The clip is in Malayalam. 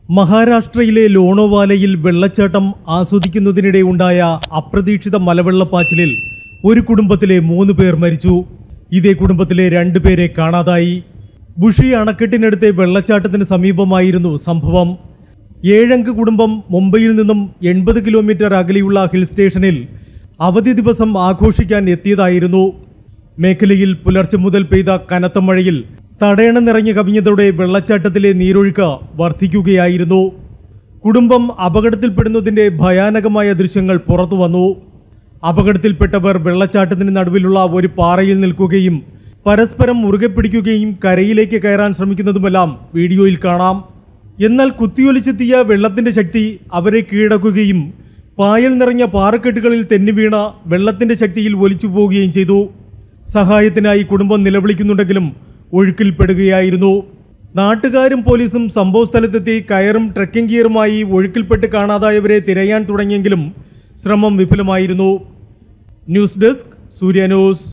മഹാരാഷ്ട്രയിലെ ലോണോവാലയിൽ വെള്ളച്ചാട്ടം ആസ്വദിക്കുന്നതിനിടെ ഉണ്ടായ അപ്രതീക്ഷിത മലവെള്ളപ്പാച്ചിലിൽ ഒരു കുടുംബത്തിലെ മൂന്ന് പേർ മരിച്ചു ഇതേ കുടുംബത്തിലെ രണ്ടുപേരെ കാണാതായി ബുഷി അണക്കെട്ടിനടുത്തെ വെള്ളച്ചാട്ടത്തിന് സമീപമായിരുന്നു സംഭവം ഏഴംഗ കുടുംബം മുംബൈയിൽ നിന്നും എൺപത് കിലോമീറ്റർ അകലെയുള്ള ഹിൽ സ്റ്റേഷനിൽ അവധി ദിവസം ആഘോഷിക്കാൻ എത്തിയതായിരുന്നു മേഖലയിൽ പുലർച്ചെ മുതൽ പെയ്ത കനത്ത മഴയിൽ തടയണ നിറഞ്ഞു കവിഞ്ഞതോടെ വെള്ളച്ചാട്ടത്തിലെ നീരൊഴുക്ക് വർദ്ധിക്കുകയായിരുന്നു കുടുംബം അപകടത്തിൽപ്പെടുന്നതിന്റെ ഭയാനകമായ ദൃശ്യങ്ങൾ പുറത്തു വന്നു അപകടത്തിൽപ്പെട്ടവർ വെള്ളച്ചാട്ടത്തിന് നടുവിലുള്ള ഒരു പാറയിൽ നിൽക്കുകയും പരസ്പരം മുറുകെ പിടിക്കുകയും കരയിലേക്ക് കയറാൻ ശ്രമിക്കുന്നതുമെല്ലാം വീഡിയോയിൽ കാണാം എന്നാൽ കുത്തിയൊലിച്ചെത്തിയ വെള്ളത്തിന്റെ ശക്തി അവരെ കീഴടക്കുകയും പായൽ നിറഞ്ഞ പാറക്കെട്ടുകളിൽ തെന്നിവീണ വെള്ളത്തിന്റെ ശക്തിയിൽ ഒലിച്ചു പോവുകയും ചെയ്തു സഹായത്തിനായി കുടുംബം നിലവിളിക്കുന്നുണ്ടെങ്കിലും ഒഴുക്കിൽപ്പെടുകയായിരുന്നു നാട്ടുകാരും പോലീസും സംഭവസ്ഥലത്തെത്തി കയറും ട്രക്കിംഗ് ഗിയറുമായി ഒഴുക്കിൽപ്പെട്ട് കാണാതായവരെ തിരയാൻ തുടങ്ങിയെങ്കിലും ശ്രമം വിഫലമായിരുന്നു ന്യൂസ് ഡെസ്ക് സൂര്യ ന്യൂസ്